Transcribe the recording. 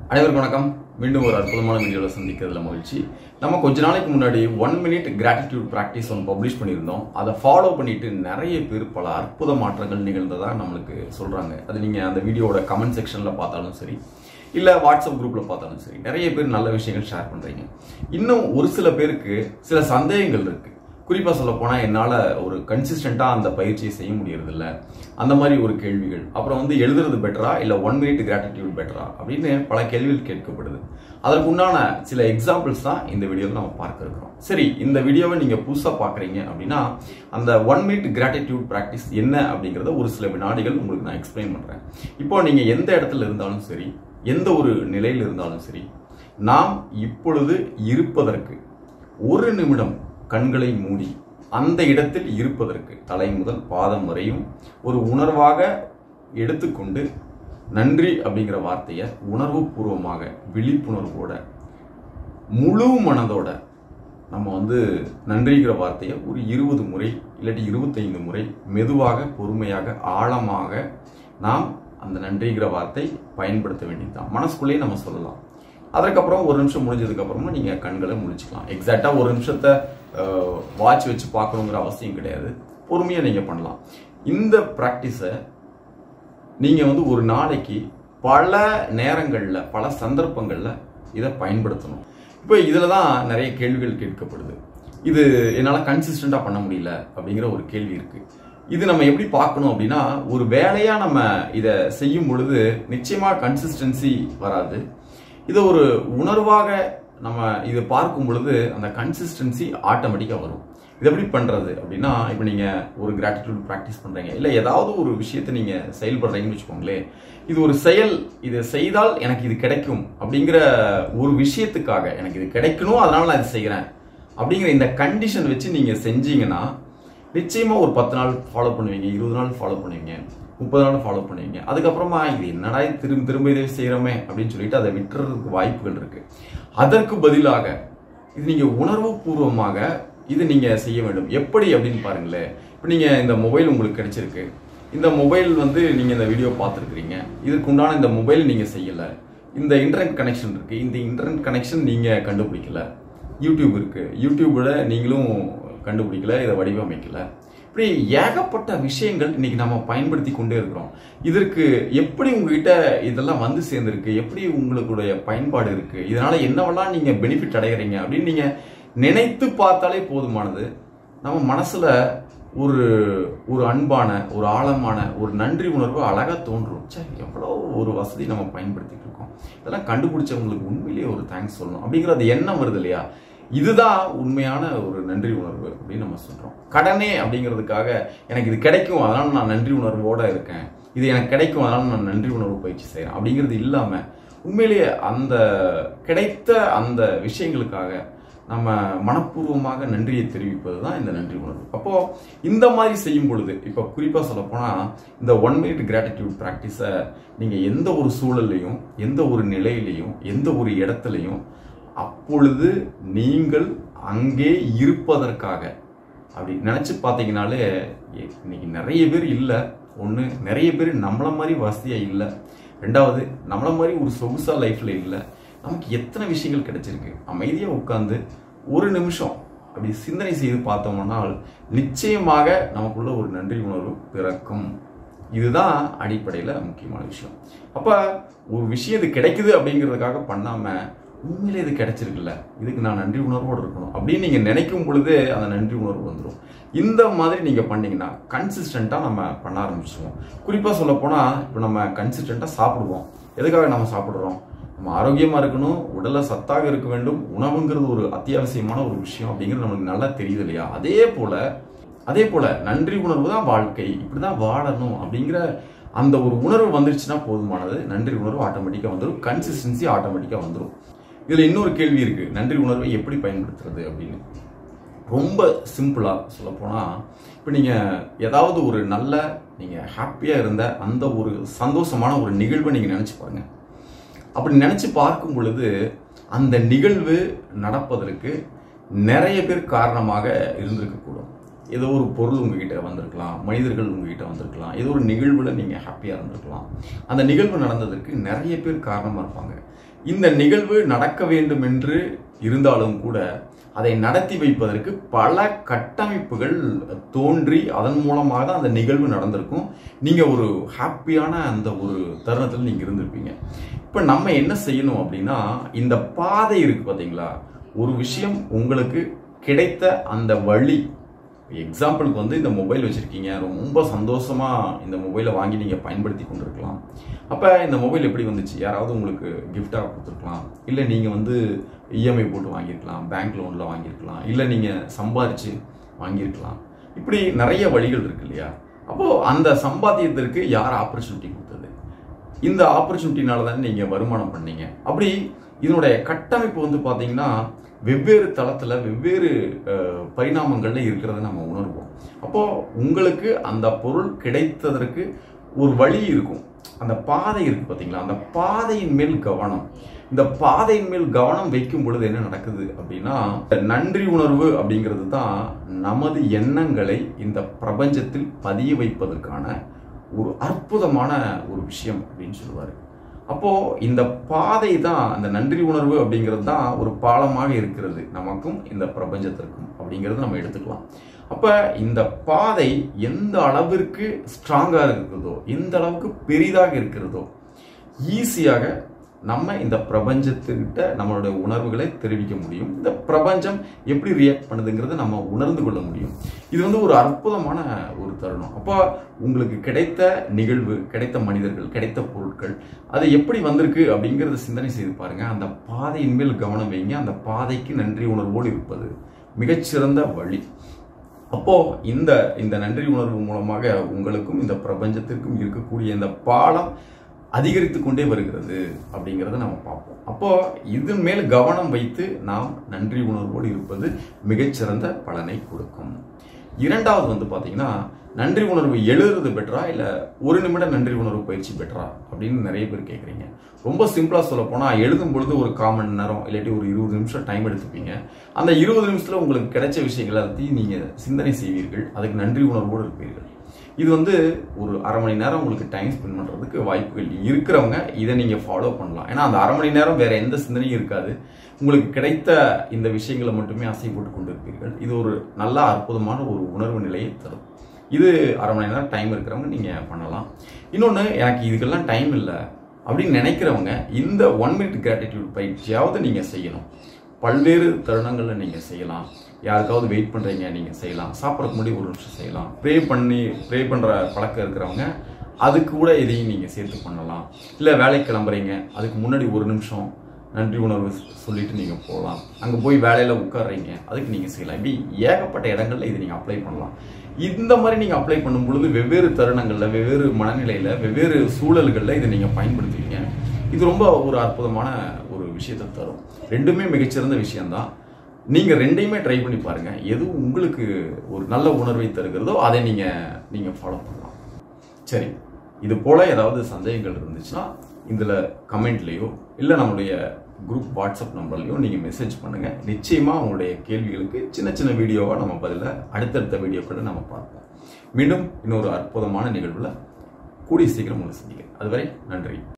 அனைவருக்கும் வணக்கம் மீண்டும் ஒரு அற்புதமான வீடியோவில் சந்திக்கிறதுல மகிழ்ச்சி நம்ம கொஞ்ச நாளைக்கு முன்னாடி ஒன் மினிட் கிராட்டிடியூட் ப்ராக்டிஸ் ஒன்று பப்ளிஷ் பண்ணியிருந்தோம் அதை ஃபாலோ பண்ணிட்டு நிறைய பேர் பல அற்புத மாற்றங்கள் நிகழ்ந்ததா நம்மளுக்கு சொல்றாங்க அது நீங்க அந்த வீடியோவோட கமெண்ட் செக்ஷன்ல பார்த்தாலும் சரி இல்ல வாட்ஸ்அப் குரூப்ல பார்த்தாலும் சரி நிறைய பேர் நல்ல விஷயங்கள் ஷேர் பண்றீங்க இன்னும் ஒரு சில பேருக்கு சில சந்தேகங்கள் இருக்கு குறிப்பா சொல்ல போனா என்னால ஒரு கன்சிஸ்டண்டா அந்த பயிற்சியை செய்ய முடியறது இல்ல அந்த மாதிரி ஒரு கேள்விகள் அப்புறம் வந்து எழுதுறது பெட்டரா இல்ல ஒன் மினிட் கிராட்டிடியூட் பெட்டரா அப்படின்னு பல கேள்விகள் கேட்கப்படுது அதற்கு உண்டான சில எக்ஸாம்பிள்ஸ் தான் இந்த வீடியோவில் நம்ம பார்க்க இருக்கிறோம் சரி இந்த வீடியோவை நீங்க புதுசா பாக்குறீங்க அப்படின்னா அந்த ஒன் மினிட் கிராட்டிடியூட் பிராக்டிஸ் என்ன அப்படிங்கறத ஒரு சில வினாடிகள் உங்களுக்கு நான் எக்ஸ்பிளைன் பண்றேன் இப்போ நீங்க எந்த இடத்துல இருந்தாலும் சரி எந்த ஒரு நிலையில் இருந்தாலும் சரி நாம் இப்பொழுது இருப்பதற்கு ஒரு நிமிடம் கண்களை மூடி அந்த இடத்தில் இருப்பதற்கு தலை முதல் பாதம் வரையும் ஒரு உணர்வாக எடுத்துக்கொண்டு நன்றி அப்படிங்கிற வார்த்தையை உணர்வு பூர்வமாக விழிப்புணர்வோட முழு மனதோட நம்ம வந்து நன்றிங்கிற வார்த்தையை ஒரு இருபது முறை இல்லாட்டி இருபத்தைந்து முறை மெதுவாக பொறுமையாக ஆழமாக நாம் அந்த நன்றிங்கிற வார்த்தை பயன்படுத்த வேண்டியதுதான் மனசுக்குள்ளேயே நம்ம சொல்லலாம் அதற்கப்புறம் ஒரு நிமிஷம் முடிஞ்சதுக்கு அப்புறமா நீங்க கண்களை முடிச்சுக்கலாம் எக்ஸாக்டா ஒரு நிமிஷத்தை வாட்ச் வச்சு பார்க்கணுங்கிற அவசியம் கிடையாது பொறுமையா நீங்க பண்ணலாம் இந்த ப்ராக்டிஸை நீங்க வந்து ஒரு நாளைக்கு பல நேரங்கள்ல பல சந்தர்ப்பங்கள்ல இதை பயன்படுத்தணும் இப்போ இதுல தான் நிறைய கேள்விகள் கேட்கப்படுது இது என்னால கன்சிஸ்டண்டா பண்ண முடியல அப்படிங்கிற ஒரு கேள்வி இருக்கு இது நம்ம எப்படி பார்க்கணும் அப்படின்னா ஒரு வேலையா நம்ம இதை செய்யும் பொழுது நிச்சயமா கன்சிஸ்டன்சி வராது இதை ஒரு உணர்வாக நம்ம இதை பார்க்கும் பொழுது அந்த கன்சிஸ்டன்சி ஆட்டோமேட்டிக்காக வரும் இது எப்படி பண்றது அப்படின்னா இப்போ நீங்க ஒரு கிராட்டிடியூட் ப்ராக்டிஸ் பண்றீங்க இல்ல ஏதாவது ஒரு விஷயத்தை நீங்க செயல்படுறீங்கன்னு வச்சுக்கோங்களேன் இது ஒரு செயல் இதை செய்தால் எனக்கு இது கிடைக்கும் அப்படிங்கிற ஒரு விஷயத்துக்காக எனக்கு இது கிடைக்கணும் அதனால நான் இது செய்கிறேன் அப்படிங்கிற இந்த கண்டிஷன் வச்சு நீங்க செஞ்சீங்கன்னா நிச்சயமா ஒரு பத்து நாள் ஃபாலோ பண்ணுவீங்க இருபது நாள் ஃபாலோ பண்ணுவீங்க முப்பது நாள் ஃபாலோ பண்ணுவீங்க அதுக்கப்புறமா இது என்னடா இது திரும்ப திரும்ப இதை செய்கிறோமே அப்படின்னு சொல்லிட்டு அதை விட்டுறதுக்கு வாய்ப்புகள் இருக்கு அதற்கு பதிலாக இது நீங்க உணர்வு பூர்வமாக இது நீங்க செய்ய வேண்டும் எப்படி அப்படின்னு பாருங்களேன் இப்போ நீங்க இந்த மொபைல் உங்களுக்கு கிடைச்சிருக்கு இந்த மொபைல் வந்து நீங்க இந்த வீடியோ பார்த்துருக்கிறீங்க இதுக்கு உண்டான இந்த மொபைல் நீங்க செய்யல இந்த இன்டர்நெட் கனெக்ஷன் இருக்கு இந்த இன்டர்நெட் கனெக்ஷன் நீங்க கண்டுபிடிக்கல யூடியூப் இருக்கு யூடியூப்ல நீங்களும் கண்டுபிடிக்கல இதை வடிவமைக்கல இப்படி ஏகப்பட்ட விஷயங்கள் இன்னைக்கு நம்ம பயன்படுத்தி கொண்டே இருக்கிறோம் இதற்கு எப்படி உங்ககிட்ட இதெல்லாம் வந்து சேர்ந்திருக்கு எப்படி உங்களுடைய பயன்பாடு இருக்கு இதனால என்னவெல்லாம் நீங்க பெனிஃபிட் அடைகிறீங்க அப்படின்னு நீங்க நினைத்து பார்த்தாலே போதுமானது நம்ம மனசுல ஒரு ஒரு அன்பான ஒரு ஆழமான ஒரு நன்றி உணர்வு அழகா தோன்றும் சே எவ்வளோ ஒரு வசதி நம்ம பயன்படுத்திட்டு இருக்கோம் இதெல்லாம் கண்டுபிடிச்சவங்களுக்கு உண்மையிலேயே ஒரு தேங்க்ஸ் சொல்லணும் அப்படிங்கிற அந்த எண்ணம் வருது இல்லையா இதுதான் உண்மையான ஒரு நன்றி உணர்வு அப்படின்னு நம்ம சொல்றோம் கடனே அப்படிங்கிறதுக்காக எனக்கு இது கிடைக்கும் அதனால நான் நன்றி உணர்வோட இருக்கேன் இது எனக்கு கிடைக்கும் அதனால நான் நன்றி உணர்வு பயிற்சி செய்யறேன் அப்படிங்கிறது இல்லாம உண்மையிலேயே அந்த கிடைத்த அந்த விஷயங்களுக்காக நம்ம மனப்பூர்வமாக நன்றியை தெரிவிப்பது தான் இந்த நன்றி உணர்வு அப்போ இந்த மாதிரி செய்யும் பொழுது இப்போ குறிப்பா சொல்ல போனா இந்த ஒன் மினிட் கிராட்டிடியூட் ப்ராக்டிஸை நீங்க எந்த ஒரு சூழல்லையும் எந்த ஒரு நிலையிலையும் எந்த ஒரு இடத்துலையும் அப்பொழுது நீங்கள் அங்கே இருப்பதற்காக அப்படி நினைச்சு பார்த்தீங்கனாலே இன்னைக்கு நிறைய பேர் இல்லை ஒன்று நிறைய பேர் நம்மள மாதிரி வசதியாக இல்லை ரெண்டாவது நம்மள மாதிரி ஒரு சொகுசா லைஃப்ல இல்லை நமக்கு எத்தனை விஷயங்கள் கிடைச்சிருக்கு அமைதியாக உட்காந்து ஒரு நிமிஷம் அப்படி சிந்தனை செய்து பார்த்தோம்னால் நிச்சயமாக நமக்குள்ள ஒரு நன்றி உணர்வு பிறக்கும் இதுதான் அடிப்படையில் முக்கியமான விஷயம் அப்போ ஒரு விஷயம் இது கிடைக்குது அப்படிங்கிறதுக்காக பண்ணாமல் உண்மையிலே இது கிடைச்சிருக்குல்ல இதுக்கு நான் நன்றி உணர்வோடு இருக்கணும் அப்படின்னு நீங்கள் நினைக்கும் பொழுது அந்த நன்றி உணர்வு வந்துடும் இந்த மாதிரி நீங்கள் பண்ணீங்கன்னா கன்சிஸ்டண்ட்டாக நம்ம பண்ண ஆரம்பிச்சிடுவோம் குறிப்பாக சொல்ல போனால் இப்போ நம்ம கன்சிஸ்டண்ட்டாக சாப்பிடுவோம் எதுக்காக நம்ம சாப்பிட்றோம் நம்ம ஆரோக்கியமாக இருக்கணும் உடலை சத்தாக இருக்க வேண்டும் உணவுங்கிறது ஒரு அத்தியாவசியமான ஒரு விஷயம் அப்படிங்கிறது நம்மளுக்கு நல்லா தெரியுது இல்லையா அதே போல அதே போல நன்றி உணர்வு தான் வாழ்க்கை இப்படிதான் வாழணும் அப்படிங்கிற அந்த ஒரு உணர்வு வந்துருச்சுன்னா போதுமானது நன்றி உணர்வு ஆட்டோமேட்டிக்காக வந்துடும் கன்சிஸ்டன்சி ஆட்டோமேட்டிக்காக வந்துடும் இதுல இன்னொரு கேள்வி இருக்கு நன்றி உணர்வை எப்படி பயன்படுத்துறது அப்படின்னு ரொம்ப சிம்பிளா சொல்ல போனா இப்போ நீங்க ஏதாவது ஒரு நல்ல நீங்க ஹாப்பியா இருந்த அந்த ஒரு சந்தோஷமான ஒரு நிகழ்வை நீங்க நினைச்சு பாருங்க அப்படி நினைச்சு பார்க்கும் பொழுது அந்த நிகழ்வு நடப்பதற்கு நிறைய பேர் காரணமாக இருந்திருக்கக்கூடும் ஏதோ ஒரு பொருள் உங்ககிட்ட வந்திருக்கலாம் மனிதர்கள் உங்ககிட்ட வந்திருக்கலாம் ஏதோ ஒரு நிகழ்வுல நீங்க ஹாப்பியா இருந்திருக்கலாம் அந்த நிகழ்வு நடந்ததற்கு நிறைய பேர் காரணமா இருப்பாங்க இந்த நிகழ்வு நடக்க வேண்டும் என்று இருந்தாலும் கூட அதை நடத்தி வைப்பதற்கு பல கட்டமைப்புகள் தோன்றி அதன் மூலமாக தான் அந்த நிகழ்வு நடந்திருக்கும் நீங்க ஒரு ஹாப்பியான அந்த ஒரு தருணத்தில் நீங்க இருந்திருப்பீங்க இப்ப நம்ம என்ன செய்யணும் அப்படின்னா இந்த பாதை இருக்கு பாத்தீங்களா ஒரு விஷயம் உங்களுக்கு கிடைத்த அந்த வழி எக்ஸாம்பிளுக்கு வந்து இந்த மொபைல் வச்சிருக்கீங்க ரொம்ப சந்தோஷமா இந்த மொபைலை வாங்கி நீங்க பயன்படுத்தி கொண்டிருக்கலாம் அப்ப இந்த மொபைல் எப்படி வந்துச்சு யாராவது உங்களுக்கு கிஃப்டா கொடுத்துருக்கலாம் இல்ல நீங்க வந்து இஎம்ஐ போட்டு வாங்கியிருக்கலாம் பேங்க் லோன்ல வாங்கியிருக்கலாம் இல்ல நீங்க சம்பாரிச்சு வாங்கியிருக்கலாம் இப்படி நிறைய வழிகள் இருக்கு இல்லையா அப்போ அந்த சம்பாத்தியத்திற்கு யார் ஆப்பர்ச்சுனிட்டி கொடுத்தது இந்த ஆப்பர்ச்சுனிட்டினால தானே நீங்க வருமானம் பண்ணீங்க அப்படி இதனுடைய கட்டமைப்பு வந்து பாத்தீங்கன்னா வெவ்வேறு தளத்துல வெவ்வேறு அஹ், பரிணாமங்கள்ல இருக்கிறத நம்ம உணர்வோம் அப்போ உங்களுக்கு அந்த பொருள் கிடைத்ததற்கு ஒரு வழி இருக்கும் அந்த பாதை இருக்கு பாத்தீங்களா அந்த பாதையின் மேல் கவனம் இந்த பாதையின் மேல் கவனம் வைக்கும் பொழுது என்ன நடக்குது அப்படின்னா நன்றி உணர்வு அப்படிங்கிறது தான் நமது எண்ணங்களை இந்த பிரபஞ்சத்தில் பதிய வைப்பதற்கான ஒரு அற்புதமான ஒரு விஷயம் அப்படின்னு சொல்லுவாரு அப்போ இந்த பாதை தான் அந்த நன்றி உணர்வு அப்படிங்கிறது தான் ஒரு பாலமாக இருக்கிறது நமக்கும் இந்த பிரபஞ்சத்திற்கும் அப்படிங்கிறது நம்ம எடுத்துக்கலாம் அப்ப இந்த பாதை எந்த அளவிற்கு ஸ்ட்ராங்கா இருக்கிறதோ எந்த அளவுக்கு பெரிதாக இருக்கிறதோ ஈஸியாக நம்ம இந்த பிரபஞ்சத்துக்கிட்ட நம்மளுடைய உணர்வுகளை தெரிவிக்க முடியும் இந்த பிரபஞ்சம் எப்படி ரியாக்ட் பண்ணுதுங்கிறத நம்ம உணர்ந்து கொள்ள முடியும் இது வந்து ஒரு அற்புதமான ஒரு தருணம் அப்போ உங்களுக்கு கிடைத்த நிகழ்வு கிடைத்த மனிதர்கள் கிடைத்த பொருட்கள் அது எப்படி வந்திருக்கு அப்படிங்கறத சிந்தனை செய்து பாருங்க அந்த பாதையின் மேல் கவனம் வைங்க அந்த பாதைக்கு நன்றி உணர்வோடு இருப்பது மிகச்சிறந்த வழி அப்போ இந்த இந்த நன்றி உணர்வு மூலமாக உங்களுக்கும் இந்த பிரபஞ்சத்திற்கும் இருக்கக்கூடிய இந்த பாலம் அதிகரித்து கொண்டே வருகிறது அப்படிங்கிறத நம்ம பார்ப்போம் அப்போ இதன் மேல் கவனம் வைத்து நாம் நன்றி உணர்வோடு இருப்பது மிகச்சிறந்த பலனை கொடுக்கும் இரண்டாவது வந்து பாத்தீங்கன்னா நன்றி உணர்வு எழுதுறது பெட்டரா இல்ல ஒரு நிமிட நன்றி உணர்வு பயிற்சி பெட்டரா அப்படின்னு நிறைய பேர் கேக்குறீங்க ரொம்ப சிம்பிளா சொல்ல போனா எழுதும் பொழுது ஒரு காமன் நேரம் இல்லாட்டி ஒரு இருபது நிமிஷம் டைம் எடுத்துப்பீங்க அந்த இருபது நிமிஷத்துல உங்களுக்கு கிடைச்ச விஷயங்களை பத்தி நீங்க சிந்தனை செய்வீர்கள் அதுக்கு நன்றி உணர்வோடு இருப்பீர்கள் இது வந்து ஒரு அரை மணி நேரம் உங்களுக்கு டைம் ஸ்பெண்ட் பண்றதுக்கு வாய்ப்புகள் இருக்கிறவங்க இதை நீங்க ஃபாலோ பண்ணலாம் ஏன்னா அந்த அரை மணி நேரம் வேற எந்த சிந்தனையும் இருக்காது உங்களுக்கு கிடைத்த இந்த விஷயங்களை மட்டுமே அசை போட்டு கொண்டிருப்பீர்கள் இது ஒரு நல்ல அற்புதமான ஒரு உணர்வு நிலையை தரும் இது அரை மணி நேரம் டைம் இருக்கிறவங்க நீங்க பண்ணலாம் இன்னொன்று எனக்கு இதுக்கெல்லாம் டைம் இல்லை அப்படின்னு நினைக்கிறவங்க இந்த ஒன் மினிட் கிராட்டிடியூட் பயிற்சியாவது நீங்க செய்யணும் பல்வேறு தருணங்கள்ல நீங்க செய்யலாம் யாருக்காவது வெயிட் பண்றீங்க நீங்க செய்யலாம் சாப்பிட்றதுக்கு முன்னாடி ஒரு நிமிஷம் செய்யலாம் ப்ரே பண்ணி ப்ரே பண்ற பழக்கம் இருக்கிறவங்க அதுக்கு கூட இதையும் நீங்க சேர்த்து பண்ணலாம் இல்ல வேலைக்கு கிளம்புறீங்க அதுக்கு முன்னாடி ஒரு நிமிஷம் நன்றி உணர்வு சொல்லிட்டு நீங்க போகலாம் அங்க போய் வேலையில உட்கார்றீங்க அதுக்கு நீங்க செய்யலாம் இப்படி ஏகப்பட்ட இடங்கள்ல இதை நீங்க அப்ளை பண்ணலாம் இந்த மாதிரி நீங்க அப்ளை பண்ணும் பொழுது வெவ்வேறு தருணங்கள்ல வெவ்வேறு மனநிலையில வெவ்வேறு சூழல்கள்ல இதை நீங்க பயன்படுத்துவீங்க இது ரொம்ப ஒரு அற்புதமான ஒரு விஷயத்தை தரும் ரெண்டுமே மிகச்சிறந்த விஷயம்தான் நீங்க ரெண்டையுமே ட்ரை பண்ணி பாருங்க எது உங்களுக்கு ஒரு நல்ல உணர்வை தருகிறதோ அதை நீங்க நீங்க ஃபாலோ பண்ணலாம் சரி இது போல ஏதாவது சந்தேகங்கள் இருந்துச்சுன்னா இதுல கமெண்ட்லயோ இல்ல நம்மளுடைய குரூப் வாட்ஸ்அப் நம்பர்லயோ நீங்க மெசேஜ் பண்ணுங்க நிச்சயமா உங்களுடைய கேள்விகளுக்கு சின்ன சின்ன வீடியோவா நம்ம பதில அடுத்தடுத்த வீடியோக்களை நம்ம பார்ப்போம் மீண்டும் இன்னொரு அற்புதமான நிகழ்வுல கூடிய சீக்கிரம் உங்களை சந்திக்கிறேன் அதுவரை நன்றி